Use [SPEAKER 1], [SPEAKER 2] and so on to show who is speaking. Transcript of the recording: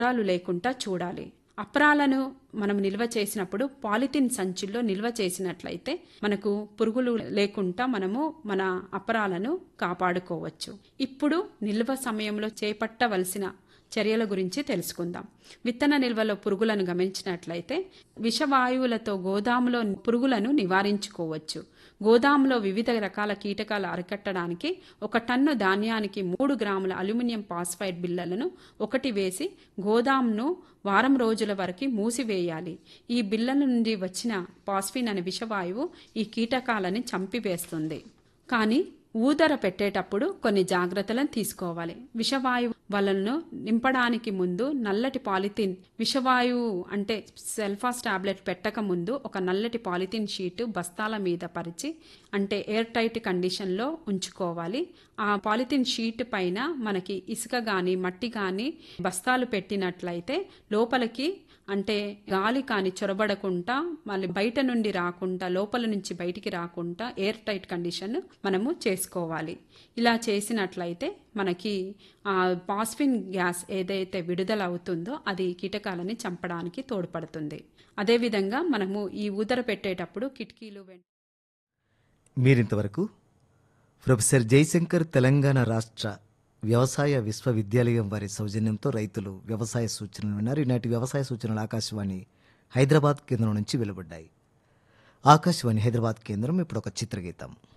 [SPEAKER 1] అపరాలు లేకుండా చూడాలి అపరాలను మనం నిల్వ చేసినప్పుడు పాలిథిన్ సంచుల్లో నిల్వ చేసినట్లయితే మనకు పురుగులు లేకుండా మనము మన అపరాలను కాపాడుకోవచ్చు ఇప్పుడు నిల్వ సమయంలో చేపట్టవలసిన చర్యల గురించి తెలుసుకుందాం విత్తన నిల్వలో పురుగులను గమనించినట్లయితే విషవాయువులతో గోదాములో పురుగులను నివారించుకోవచ్చు గోదాములో వివిధ రకాల కీటకాలు అరికట్టడానికి ఒక టన్ను ధాన్యానికి మూడు గ్రాముల అల్యూమినియం పాస్ఫైడ్ బిళ్ళలను ఒకటి వేసి గోదాంను వారం రోజుల వరకు మూసివేయాలి ఈ బిళ్ళల నుండి వచ్చిన పాస్ఫిన్ అనే విషవాయువు ఈ కీటకాలని చంపివేస్తుంది కానీ ఊదర పెట్టేటప్పుడు కొన్ని జాగ్రత్తలను తీసుకోవాలి విషవాయువు వలలను నింపడానికి ముందు నల్లటి పాలిథిన్ విషవాయువు అంటే సెల్ఫాస్ టాబ్లెట్ పెట్టక ముందు ఒక నల్లటి పాలిథిన్ షీటు బస్తాల మీద పరిచి అంటే ఎయిర్ టైట్ కండిషన్లో ఉంచుకోవాలి ఆ పాలిథిన్ షీట్ పైన మనకి ఇసుక కానీ మట్టి కానీ బస్తాలు పెట్టినట్లయితే లోపలికి అంటే గాలి కానీ చొరబడకుండా మళ్ళీ బయట నుండి రాకుండా లోపల నుంచి బయటికి రాకుండా ఎయిర్ టైట్ కండిషన్ మనము చేసుకోవాలి ఇలా చేసినట్లయితే మనకి ఆ పాస్ఫిన్ గ్యాస్ ఏదైతే విడుదల అవుతుందో అది కీటకాలని చంపడానికి తోడ్పడుతుంది అదేవిధంగా మనము ఈ ఊదర పెట్టేటప్పుడు కిటికీలు వెంట
[SPEAKER 2] మీరింతవరకు ప్రొఫెసర్ జయశంకర్ తెలంగాణ రాష్ట్ర వ్యవసాయ విశ్వవిద్యాలయం వారి సౌజన్యంతో రైతులు వ్యవసాయ సూచనలు విన్నారు ఈనాటి వ్యవసాయ సూచనలు ఆకాశవాణి హైదరాబాద్ కేంద్రం నుంచి వెలువడ్డాయి ఆకాశవాణి హైదరాబాద్ కేంద్రం ఇప్పుడు ఒక చిత్రగీతం